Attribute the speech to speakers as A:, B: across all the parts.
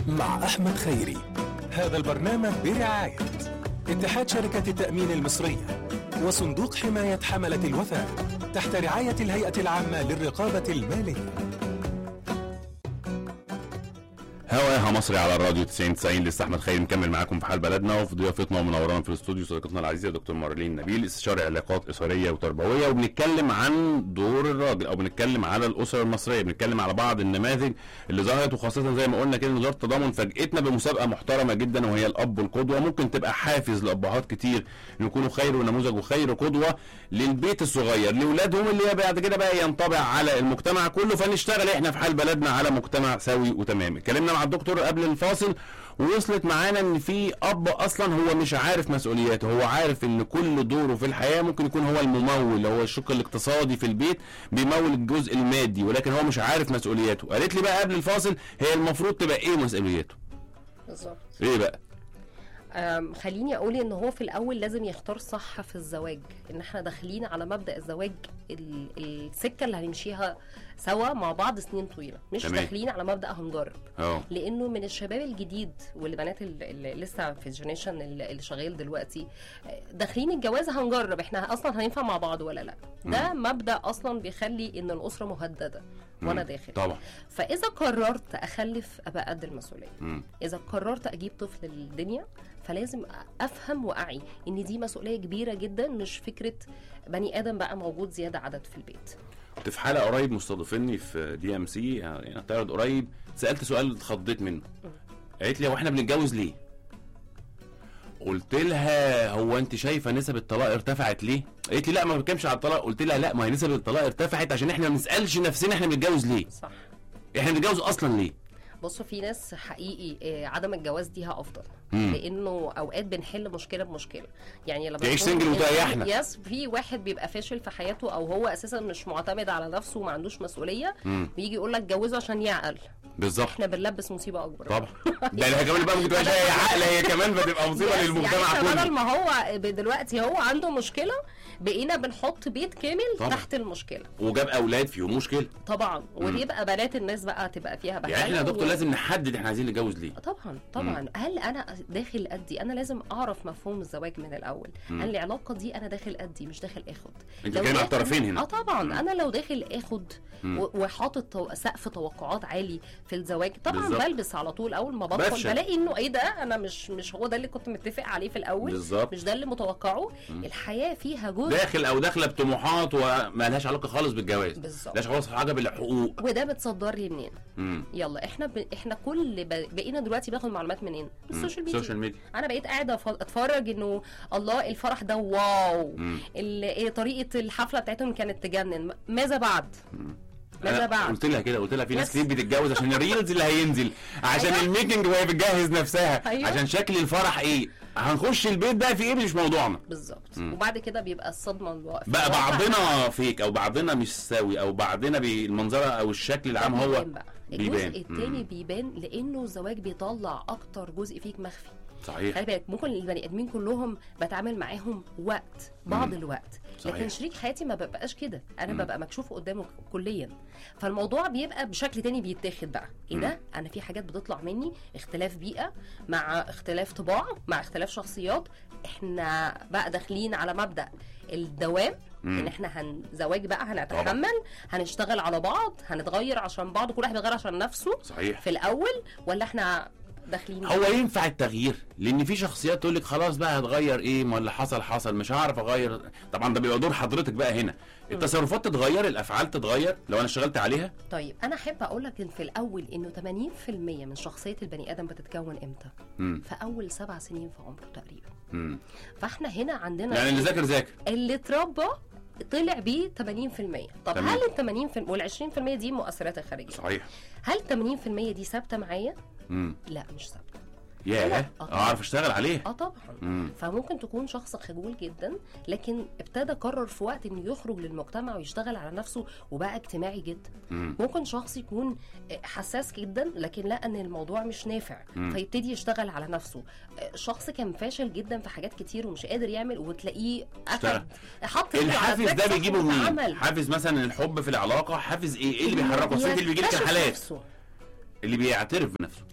A: مع أحمد خيري هذا البرنامج برعاية اتحاد شركة التأمين المصرية وصندوق حماية حملة الوثائق تحت رعاية الهيئة العامة للرقابة المالية
B: هواها مصري على الراديو 90 90 لسه احمد خير مكمل معاكم في حال بلدنا وفي ضيافتنا ومنورانا في الاستوديو صديقتنا العزيزه دكتور مارلين نبيل استشاري علاقات اسريه وتربويه وبنتكلم عن دور الراجل او بنتكلم على الاسر المصريه بنتكلم على بعض النماذج اللي ظهرت وخاصه زي ما قلنا كده وزاره التضامن فاجئتنا بمسابقه محترمه جدا وهي الاب والقدوه ممكن تبقى حافز لابهات كتير إن يكونوا خير ونموذج وخير قدوه للبيت الصغير لاولادهم اللي بعد كده بقى ينطبع على المجتمع كله فنشتغل احنا في حال بلدنا على مجتمع سوي وتمام اتكلمنا مع الدكتور قبل الفاصل ووصلت معانا ان في اب اصلا هو مش عارف مسؤولياته هو عارف ان كل دوره في الحياه ممكن يكون هو الممول هو الشق الاقتصادي في البيت بيمول الجزء المادي ولكن هو مش عارف مسؤولياته قالت لي بقى قبل الفاصل هي المفروض تبقى ايه مسؤوليته
C: بالظبط
B: ايه بقى
C: أم، خليني اقول ان هو في الاول لازم يختار صح في الزواج ان احنا داخلين على مبدا الزواج ال- السكه اللي هنمشيها سوا مع بعض سنين طويله مش
B: تمام.
C: داخلين على مبدا هنجرب
B: اه
C: لانه من الشباب الجديد والبنات اللي اللي لسه في الجنريشن اللي اللي شغال دلوقتي داخلين الجواز هنجرب احنا اصلا هينفع مع بعض ولا لا ده مبدا اصلا بيخلي ان الاسره مهدده وانا
B: مم.
C: داخل
B: طبعا
C: فاذا قررت اخلف ابقى قد المسؤوليه
B: مم.
C: اذا قررت اجيب طفل للدنيا فلازم افهم واعي ان دي مسؤوليه كبيره جدا مش فكره بني ادم بقى موجود زياده عدد في البيت
B: كنت في حلقه قريب مستضيفني في دي ام سي يعني هتعرض قريب سالت سؤال اتخضيت منه قالت لي هو احنا بنتجوز ليه؟ قلت لها هو انت شايفه نسب الطلاق ارتفعت ليه؟ قالت لي لا ما بتكلمش على الطلاق قلت لها لا ما هي نسب الطلاق ارتفعت عشان احنا ما بنسالش نفسنا احنا بنتجوز ليه؟
C: صح
B: احنا بنتجوز اصلا ليه؟
C: بصوا في ناس حقيقي آه، عدم الجواز ديها افضل
B: مم.
C: لانه اوقات بنحل مشكله بمشكله يعني لما
B: تعيش
C: يكون-
B: single وتريحنا.
C: يس في واحد بيبقى فاشل في حياته او هو اساسا مش معتمد على نفسه وما عندوش مسؤوليه
B: مم.
C: بيجي يقول لك جوزه عشان يعقل
B: بالظبط
C: احنا بنلبس مصيبه اكبر
B: طبعا ده هي كمان بقى ممكن تبقى هي عاقله هي كمان فتبقى مصيبه
C: يس،
B: للمجتمع
C: يعني إحنا بدل
B: كله
C: ما هو ب- دلوقتي هو عنده مشكله بقينا بنحط بيت كامل
B: طبعا.
C: تحت المشكله
B: وجاب اولاد فيهم مشكله
C: طبعا ويبقى بنات الناس بقى تبقى فيها بهدله
B: يعني احنا يا دكتور
C: و-
B: لازم نحدد احنا عايزين نتجوز ليه؟
C: طبعا طبعا هل انا داخل ادي انا لازم اعرف مفهوم الزواج من الاول
B: مم.
C: انا العلاقه دي انا داخل ادي مش داخل اخد
B: انت
C: لو
B: بتتكلم على
C: داخل-
B: الطرفين هنا
C: اه طبعا انا لو داخل اخد
B: مم.
C: و- وحاطط تو- سقف توقعات عالي في الزواج طبعا
B: بالظبط.
C: بلبس على طول اول ما بدخل
B: بفشل.
C: بلاقي انه ايه ده انا مش مش هو ده اللي كنت متفق عليه في الاول
B: بالظبط.
C: مش ده اللي متوقعه
B: مم.
C: الحياه فيها جزء
B: داخل او داخله بطموحات وما لهاش علاقه خالص بالجواز
C: بالظبط
B: لهاش خالص حاجه بالحقوق
C: وده متصدر لي منين
B: امم
C: يلا احنا ب... احنا كل ب... بقينا دلوقتي باخد معلومات منين من السوشيال ميديا
B: السوشيال ميديا
C: انا بقيت قاعده أف- اتفرج انه الله الفرح ده واو
B: مم.
C: ال- إيه طريقه الحفله بتاعتهم كانت تجنن ماذا بعد ماذا
B: أنا
C: بعد
B: قلت لها كده قلت لها في ناس
C: بس.
B: كتير بتتجوز عشان الريلز اللي هينزل عشان
C: أيوة.
B: الميكنج وهي بتجهز نفسها
C: أيوة.
B: عشان شكل الفرح ايه هنخش البيت بقى في ايه مش موضوعنا
C: بالظبط
B: مم.
C: وبعد كده بيبقى الصدمه الواقفه
B: بقى بعضنا فيك او بعضنا مش سوي او بعضنا بالمنظره او الشكل العام هو
C: بيبان بقى
B: بيبان.
C: الجزء التاني
B: مم.
C: بيبان لانه الزواج بيطلع اكتر جزء فيك مخفي
B: صحيح
C: خلي بالك ممكن البني ادمين كلهم بتعامل معاهم وقت بعض
B: مم.
C: الوقت
B: صحيح.
C: لكن شريك حياتي ما ببقاش كده انا
B: مم.
C: ببقى مكشوف قدامه كليا فالموضوع بيبقى بشكل تاني بيتاخد بقى ايه
B: مم.
C: ده انا في حاجات بتطلع مني اختلاف بيئه مع اختلاف طباع مع اختلاف شخصيات احنا بقى داخلين على مبدا الدوام
B: مم.
C: ان احنا هن زواج بقى هنتحمل هنشتغل على بعض هنتغير عشان بعض كل واحد بيغير عشان نفسه
B: صحيح
C: في الاول ولا احنا داخلين
B: هو ينفع التغيير لان في شخصيات تقول لك خلاص بقى هتغير ايه ما اللي حصل حصل مش هعرف اغير طبعا ده بيبقى دور حضرتك بقى هنا التصرفات تتغير الافعال تتغير لو انا اشتغلت عليها
C: طيب انا احب اقول لك ان في الاول انه 80% من شخصيه البني ادم بتتكون امتى
B: امم
C: في اول سبع سنين في عمره تقريبا
B: امم
C: فاحنا هنا عندنا
B: يعني اللي ذاكر ذاكر
C: اللي اتربى طلع بيه 80% طب
B: تمام.
C: هل ال 80% وال 20% دي المؤثرات الخارجيه
B: صحيح
C: هل 80% دي ثابته معايا
B: امم
C: لا مش ثابته
B: ياه
C: آه.
B: اعرف اشتغل عليه
C: اه طبعا
B: امم
C: فممكن تكون شخص خجول جدا لكن ابتدى قرر في وقت انه يخرج للمجتمع ويشتغل على نفسه وبقى اجتماعي جدا
B: امم
C: ممكن شخص يكون حساس جدا لكن لقى ان الموضوع مش نافع
B: مم.
C: فيبتدي يشتغل على نفسه شخص كان فاشل جدا في حاجات كتير ومش قادر يعمل وتلاقيه
B: اشتغل.
C: اخد حط رجله على
B: الحافز
C: تراك
B: ده
C: صح
B: بيجيبه منين؟
C: واتعمل.
B: حافز مثلا الحب في العلاقه حافز ايه؟ ايه اللي بيحركه؟ اصل انت اللي بيجي لك
C: بيكتشف
B: الحالات
C: نفسه.
B: اللي بيعترف بنفسه
C: اه طبعا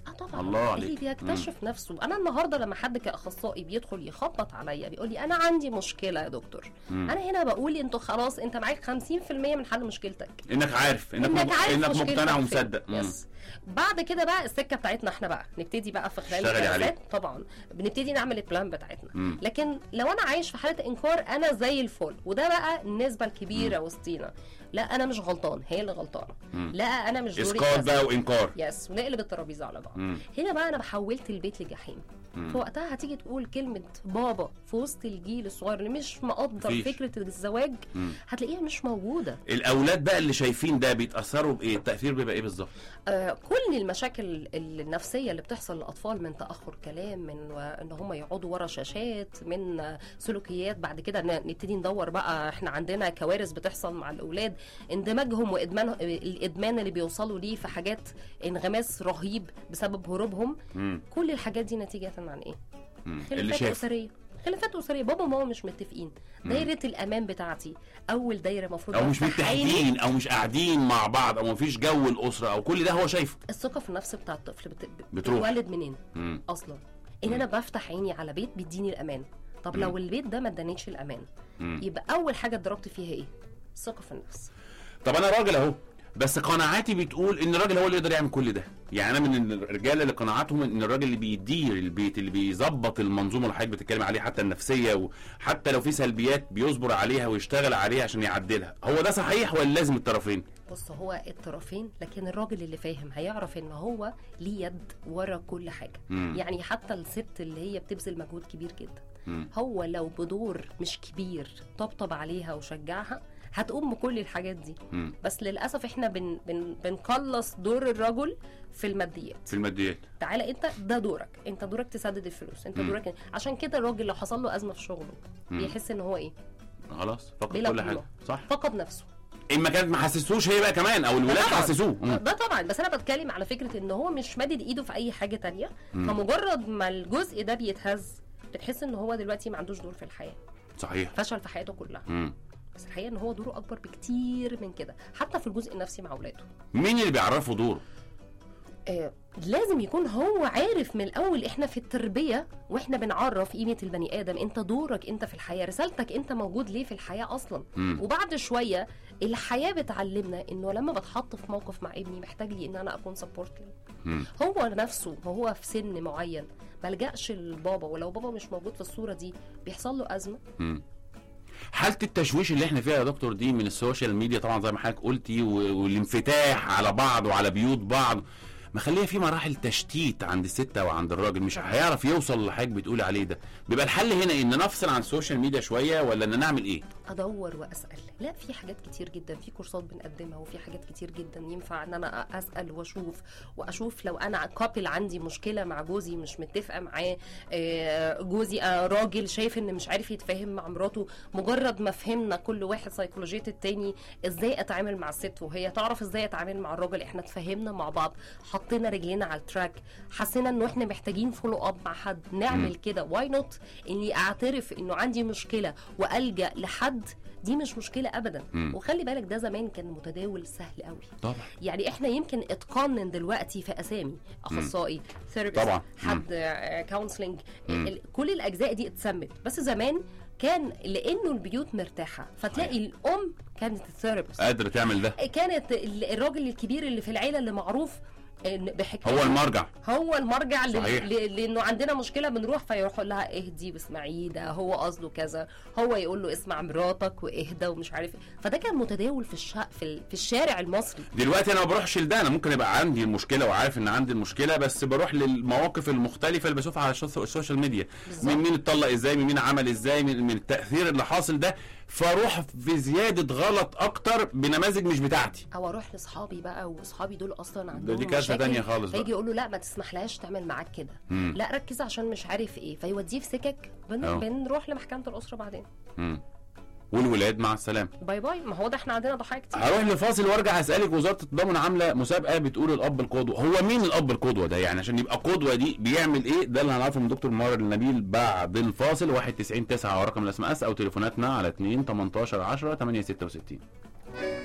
B: الله
C: اللي
B: عليك
C: بيكتشف نفسه انا النهارده لما حد كاخصائي بيدخل يخبط عليا بيقول لي انا عندي مشكله يا دكتور
B: مم.
C: انا هنا بقول انتوا خلاص انت معاك 50% من حل مشكلتك
B: انك عارف انك
C: انك
B: مق-
C: عارف
B: انك
C: مشكلتك
B: مقتنع
C: فين.
B: ومصدق مم.
C: يس بعد كده بقى السكه بتاعتنا احنا بقى نبتدي بقى في خلال
B: اشتغلي عليه.
C: الجلسات طبعا بنبتدي نعمل البلان بتاعتنا
B: مم.
C: لكن لو انا عايش في حاله انكار انا زي الفل وده بقى النسبه الكبيره وسطينا لا انا مش غلطان هي اللي غلطانه
B: مم.
C: لا انا مش دوري
B: اسقاط
C: كذا.
B: بقى وانكار
C: يس ونقلب الترابيزه على بعض
B: مم.
C: هنا بقى انا حولت البيت لجحيم
B: مم.
C: في وقتها هتيجي تقول كلمة بابا في وسط الجيل الصغير اللي مش مقدر
B: مفيش.
C: فكرة الزواج
B: مم.
C: هتلاقيها مش موجودة
B: الاولاد بقى اللي شايفين ده بيتاثروا بايه التاثير بيبقى ايه بالظبط
C: آه كل المشاكل النفسية اللي بتحصل للأطفال من تأخر كلام من و- إن هم يقعدوا ورا شاشات من آه، سلوكيات بعد كده ن- نبتدي ندور بقى إحنا عندنا كوارث بتحصل مع الأولاد اندماجهم وإدمان الإدمان اللي بيوصلوا ليه في حاجات انغماس رهيب بسبب هروبهم
B: مم.
C: كل الحاجات دي نتيجة عن إيه؟
B: مم. اللي
C: خلافات
B: شاف
C: اسريه خلافات اسريه بابا وماما مش متفقين دايره الامان بتاعتي اول دايره المفروض
B: او مش
C: أفتح عيني.
B: متحدين او مش قاعدين مع بعض او مفيش جو الاسره او كل ده هو شايفه
C: الثقه في النفس بتاع الطفل بت...
B: بتروح.
C: بتتولد منين
B: مم.
C: اصلا ان انا بفتح عيني على بيت بيديني الامان طب لو البيت ده ما ادانيش الامان
B: مم.
C: يبقى اول حاجه اتضربت فيها ايه الثقه في النفس
B: طب انا راجل اهو بس قناعاتي بتقول ان الراجل هو اللي يقدر يعمل كل ده يعني انا من الرجاله اللي قناعاتهم ان الراجل اللي بيدير البيت اللي بيظبط المنظومه اللي حضرتك بتتكلم عليها حتى النفسيه وحتى لو في سلبيات بيصبر عليها ويشتغل عليها عشان يعدلها هو ده صحيح ولا لازم الطرفين
C: بص هو الطرفين لكن الراجل اللي فاهم هيعرف ان هو ليه يد ورا كل حاجه
B: مم.
C: يعني حتى الست اللي هي بتبذل مجهود كبير جدا
B: مم.
C: هو لو بدور مش كبير طبطب عليها وشجعها هتقوم بكل الحاجات دي
B: مم.
C: بس للاسف احنا بن بن بنقلص دور الرجل في الماديات
B: في الماديات
C: تعالى انت ده دورك انت دورك تسدد الفلوس انت
B: مم.
C: دورك عشان كده الراجل لو حصل له ازمه في شغله
B: مم.
C: بيحس ان هو ايه
B: خلاص فقد
C: بلا
B: كل
C: قيمة.
B: حاجه صح
C: فقد نفسه
B: اما كانت ما حسسوش هي بقى كمان او الولاد
C: طبعاً.
B: حسسوه مم.
C: ده طبعا بس انا بتكلم على فكره ان هو مش مادد ايده في اي حاجه تانية
B: مم.
C: فمجرد ما الجزء ده بيتهز بتحس ان هو دلوقتي ما عندوش دور في الحياه
B: صحيح
C: فشل في حياته كلها
B: مم.
C: بس الحقيقه ان هو دوره اكبر بكتير من كده حتى في الجزء النفسي مع اولاده
B: مين اللي بيعرفه دوره
C: آه لازم يكون هو عارف من الاول احنا في التربيه واحنا بنعرف قيمه البني ادم انت دورك انت في الحياه رسالتك انت موجود ليه في الحياه اصلا
B: مم.
C: وبعد شويه الحياه بتعلمنا انه لما بتحط في موقف مع ابني محتاج لي ان انا اكون سبورت ليه
B: مم.
C: هو نفسه وهو في سن معين ملجأش لبابا ولو بابا مش موجود في الصوره دي بيحصل له ازمه
B: مم. حالة التشويش اللي احنا فيها يا دكتور دي من السوشيال ميديا طبعا زي ما حضرتك قلتي و- والانفتاح على بعض وعلى بيوت بعض مخليها في مراحل تشتيت عند الست او عند الراجل مش هيعرف يوصل لحاجه بتقولي عليه ده بيبقى الحل هنا ان نفصل عن السوشيال ميديا شويه ولا ان نعمل ايه
C: ادور واسال لا في حاجات كتير جدا في كورسات بنقدمها وفي حاجات كتير جدا ينفع ان انا اسال واشوف واشوف لو انا كابل عندي مشكله مع جوزي مش متفقه معاه آه، جوزي آه، راجل شايف ان مش عارف يتفاهم مع مراته مجرد ما فهمنا كل واحد سيكولوجيه التاني ازاي اتعامل مع الست وهي تعرف ازاي اتعامل مع الراجل احنا اتفاهمنا مع بعض حطينا رجلينا على التراك حسينا انه احنا محتاجين فولو اب مع حد نعمل كده واي نوت اني اعترف انه عندي مشكله والجا لحد دي مش مشكله ابدا
B: مم.
C: وخلي بالك ده زمان كان متداول سهل قوي
B: طبعا
C: يعني احنا يمكن اتقنن دلوقتي في اسامي اخصائي ثيرابيست
B: طبعا.
C: حد كونسلنج
B: مم.
C: كل الاجزاء دي اتسمت بس زمان كان لانه البيوت مرتاحه فتلاقي الام كانت الثيرابيست
B: قادر تعمل ده
C: كانت ال- الراجل الكبير اللي في العيله اللي معروف إن بحكايه
B: هو المرجع
C: هو المرجع ل-
B: صحيح.
C: ل- لانه عندنا مشكله بنروح فيروح لها اهدي واسمعي ده هو قصده كذا هو يقول له اسمع مراتك واهدى ومش عارف إيه. فده كان متداول في الشا... في, ال... في الشارع المصري
B: دلوقتي انا ما بروحش لده انا ممكن يبقى عندي المشكله وعارف ان عندي المشكله بس بروح للمواقف المختلفه اللي بشوفها على الشوف- السوشيال ميديا
C: بالظبط.
B: من مين اتطلق ازاي من مين عمل ازاي من, من التاثير اللي حاصل ده فاروح في زياده غلط اكتر بنماذج مش بتاعتي
C: او اروح لاصحابي بقى واصحابي دول اصلا
B: ده
C: عندهم
B: دي كارثه
C: مشاكل،
B: تانية خالص
C: فيجي
B: بقى
C: يقول له لا ما تسمحلهاش تعمل معاك كده
B: مم.
C: لا ركز عشان مش عارف ايه فيوديه في سكك بن...
B: أه.
C: بنروح لمحكمه الاسره بعدين
B: مم. والولاد مع السلامه
C: باي باي ما هو ده احنا عندنا ضحايا كتير
B: هروح لفاصل وارجع اسالك وزاره التضامن عامله مسابقه بتقول الاب القدوه هو مين الاب القدوه ده يعني عشان يبقى قدوه دي بيعمل ايه ده اللي هنعرفه من دكتور مار النبيل بعد الفاصل 199 9 ورقم الاس ام اس او تليفوناتنا على 2 18 10 8 66